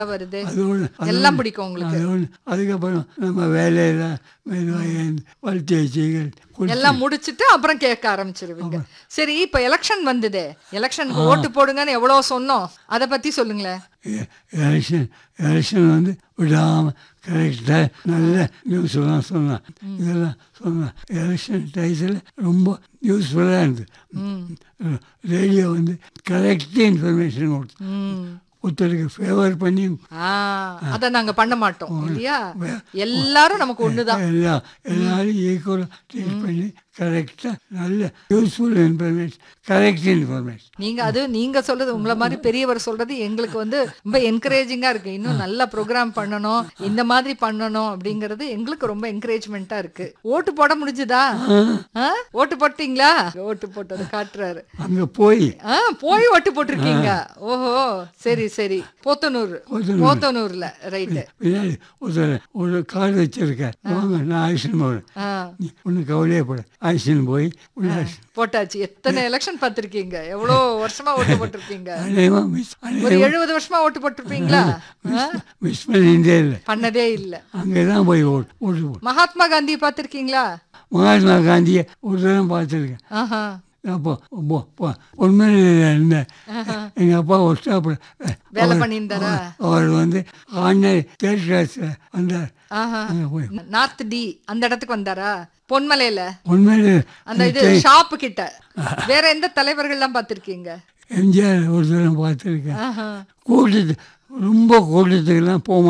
வருது அது ஒன்று எல்லாம் பிடிக்கும் உங்களுக்கு அது ஒன்று அதுக்கப்புறம் நம்ம வேலையில் மெதுவாக வளர்த்தி வச்சுகள் எல்லாம் முடிச்சிட்டு அப்புறம் கேட்க ஆரம்பிச்சிருவீங்க சரி இப்ப எலெக்ஷன் வந்ததே எலெக்ஷனுக்கு ஓட்டு போடுங்கன்னு எவ்வளவு சொன்னோம் அத பத்தி சொல்லுங்களேன் எலெக்ஷன் எலெக்ஷன் வந்து விடாமல் கரெக்டாக நல்ல நியூஸ்லாம் சொன்னான் இதெல்லாம் சொன்னான் எலெக்ஷன் டைத்தில் ரொம்ப யூஸ்ஃபுல்லாக இருந்தது ரேடியோ வந்து கரெக்ட் இன்ஃபர்மேஷன் கொடுத்து ம் ஒருத்தருக்கு ஃபேவர் பண்ணி ஆ அத நாங்க பண்ண மாட்டோம் இல்லையா எல்லாரும் நமக்கு ஒண்ணுதான் எல்லா எல்லாரும் ஈக்குவலாக ட்ரீட் பண்ணி கரெக்டாக நல்ல யூஸ்ஃபுல் இன்ஃபர்மேஷன் கரெக்ட் இன்ஃபர்மேஷன் நீங்க அது நீங்க சொல்றது உங்களை மாதிரி பெரியவர் சொல்றது எங்களுக்கு வந்து ரொம்ப என்கரேஜிங்கா இருக்கு இன்னும் நல்ல ப்ரோக்ராம் பண்ணணும் இந்த மாதிரி பண்ணணும் அப்படிங்கறது எங்களுக்கு ரொம்ப என்கரேஜ்மெண்டா இருக்கு ஓட்டு போட முடிஞ்சுதா ஆ? ஓட்டு போட்டீங்களா ஓட்டு போட்டது காட்டுறாரு அங்கே போய் ஆ போய் ஓட்டு போட்டிருக்கீங்க ஓஹோ சரி சரி போத்தனூர் போத்தனூர். போத்தனூர்ல ரைட்டு பின்னாடி ஒருத்தர் ஒரு கார்டு வச்சிருக்கேன் வாங்க நான் ஆக்ஷன் போகிறேன் ஆ நீ ஒன்றும் கவலையே பட ஆக்ஷன் போய் உள்ள ஆக்ஷன் போட்டாச்சு எத்தனை எலெக்ஷன் பார்த்திருக்கீங்க எவ்வளோ வருஷமா ஓட்டு போட்டிருப்பீங்க அநேகமாக மிஸ் ஒரு எழுபது வருஷமா ஓட்டு போட்டிருப்பீங்களா ஆ? மிஸ் பண்ணிட்டே இல்லை பண்ணதே இல்ல அங்கே தான் போய் ஓட்டு ஓட்டு போட்டு மகாத்மா காந்தி பார்த்திருக்கீங்களா மகாத்மா காந்தியை ஒரு தடவை பார்த்துருக்கேன் ஆஹா அப்போ உண்மையில் இருந்தேன் எங்கள் அப்பா ஒரு ஸ்டாப்பில் வேலை பண்ணியிருந்தாரா அவர் வந்து ஆர்டினரி தேர்ட் கிளாஸில் வந்தார் ஆஹா அங்கே போய் நார்த் டி அந்த இடத்துக்கு வந்தாரா பொன்மலையில உண்மையில் அந்த இது ஷாப்பு கிட்ட வேற எந்த தலைவர்கள்லாம் பார்த்திருக்கீங்க எம்ஜிஆர் ஒரு தடவை பார்த்துருக்கேன் ஆஹா கூட்டத்து ரொம்ப கூட்டத்துக்கெல்லாம் போக